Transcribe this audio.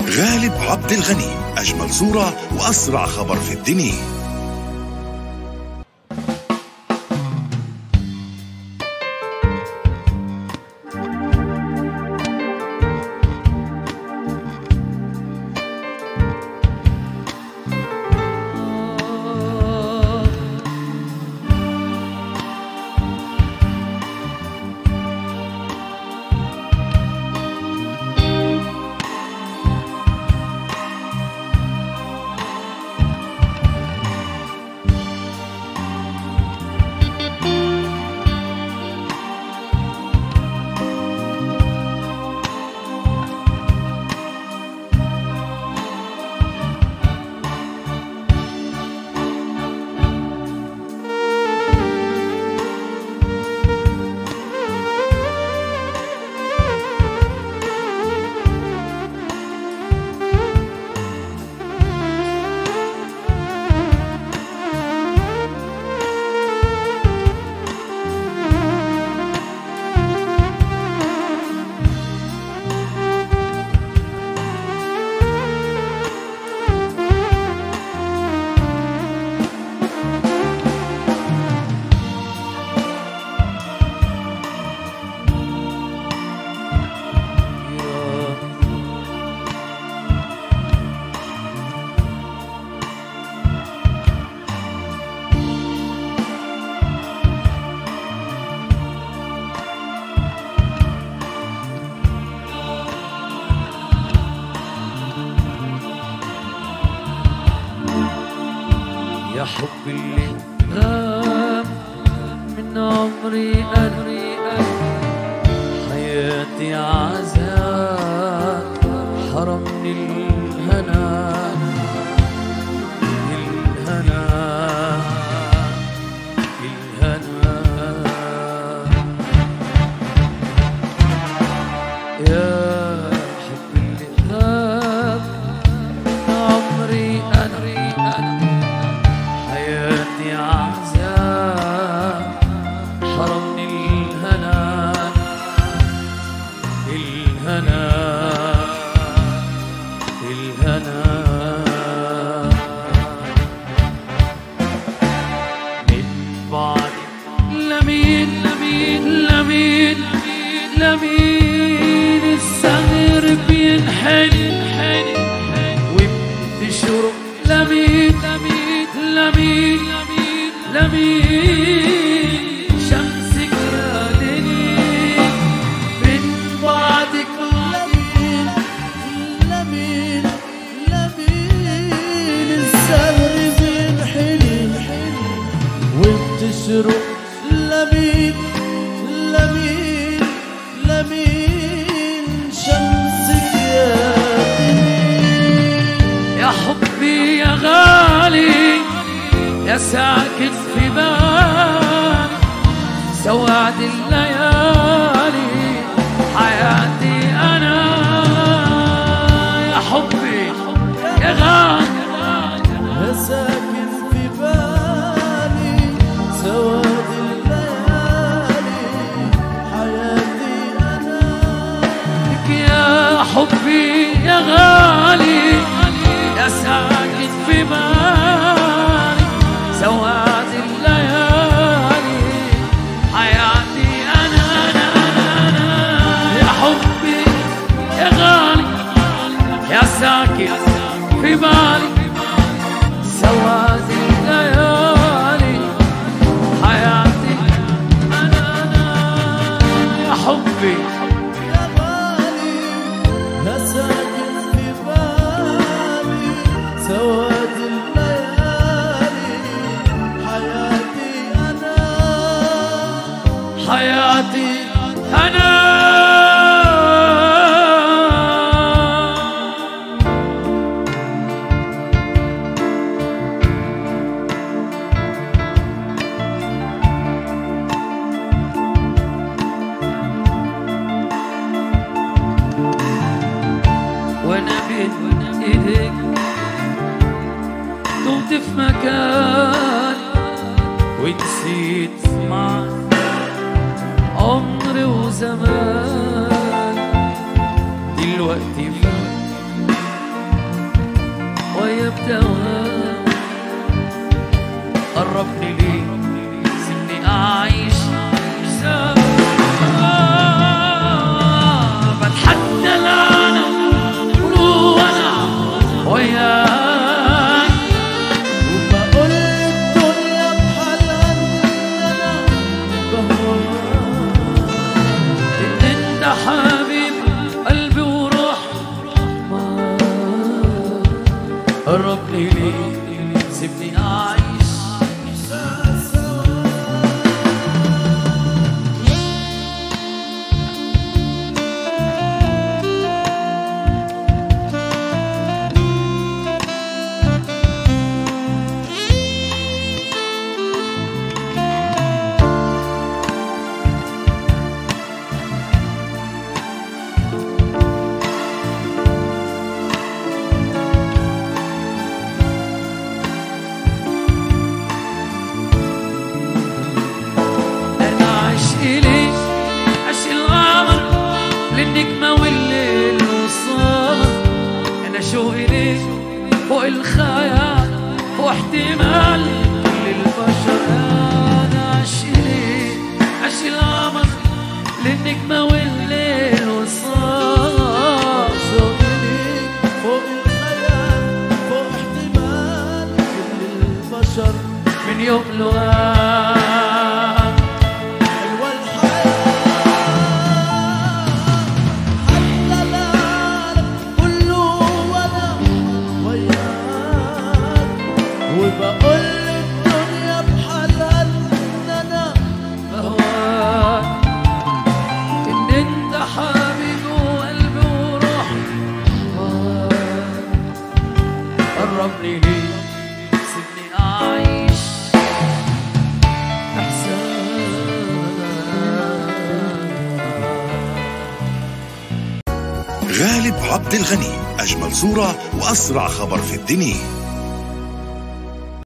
غالب عبد الغني أجمل صورة وأسرع خبر في الدنيا يا حب اللي غاب من عمري أنا حياتي عذاب حرمني الهنا الهنا الهنا يا حب اللي غاب من عمري أنا حياتي عذاب حرمني الهنا الهنا الهنا من بعد لمين لمين لمين لمين الصغير بينحني وبتشرب لمين لمين لمين لمين شمسك يا دنيا من بعدك لمين لمين لمين السهر بينحني وبتشرق لمين لمين لمين شمسك يا يا حبي يا غالي يا ساكن في بالي سواد الليالي حياتي أنا يا حبي يا غالي يا ساكن في بالي سواد الليالي حياتي أنا لك يا حبي يا غالي يا ساكن في بالي سواد الليالي حياتي أنا أنا أنا أنا يا حبي يا غالي يا ساكن في بالي سواد الليالي حياتي أنا أنا يا حبي يا غالي يا ساكن في بالي سواد الليالي حياتي أنا حياتي أنا وأنا بين إيديك دمت في مكان ونسيت معك عمر وزمان دلوقتي فات بدوام قربني ليه سيبني أعيش سوا بتحدى أنا وأنا وياك وبقول الدنيا بحالها ان انا بهواك إن أنت حبيب قلبي وروح قربني ليه سيبني أعيش أنا عشقي ليك عشق القمر للنجمة والليل والصبر أنا شوقي ليك فوق الخيال فوق احتمال كل البشر أنا عشقي ليك عشق القمر للنجمة والليل والصبر شوقي ليك فوق الخيال فوق احتمال كل البشر من يوم لقاك حلوة الحياة حتى العالم كله وانا وياك وبقول الدنيا بحالها ان انا بهواك ان انت حبيبي وقلبي وروحي هواك قربني ليك سيبني اعيش احساس غالب عبد الغني أجمل صورة وأسرع خبر في الدنيا